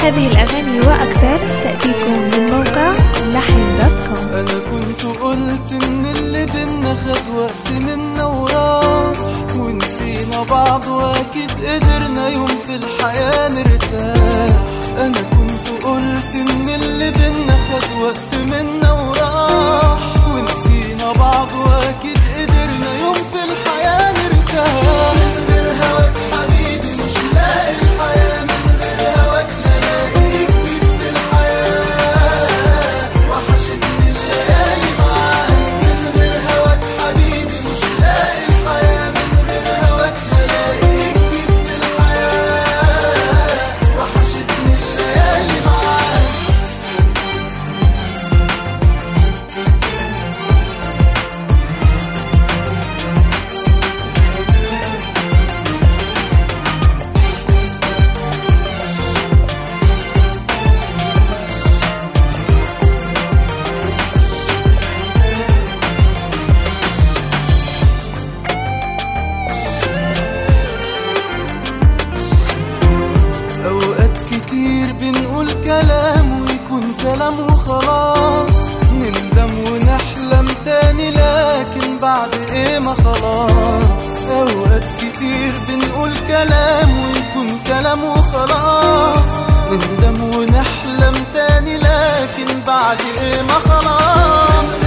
هذه الأغاني وأكثر تأتيكم من موقع لحن دوت كوم انا كنت قلت ان اللي بينا خد وقت منا وراح ونسينا بعض واكيد قدرنا يوم في الحياة نرتاح انا كنت قلت ان اللي بينا خد وقت منا وراح ونسينا بعض واكيد قدرنا يوم في الحياة نرتاح من غير هواك حبيبي مش لاقي الحياة من غير هواك بلاقي جديد في الحياة وحشتني الليالي معاك من غير هواك حبيبي مش لاقي الحياة من غير هواك بلاقي جديد في الحياة وحشتني الليالي معاك أوقات كتير بنقول كلام ويكون كلام وخلاص نندم ونحلم تاني لكن بعد ايه ما خلاص أوقات كتير بنقول كلام ويكون كلام وخلاص نندم ونحلم تاني لكن بعد ايه ما خلاص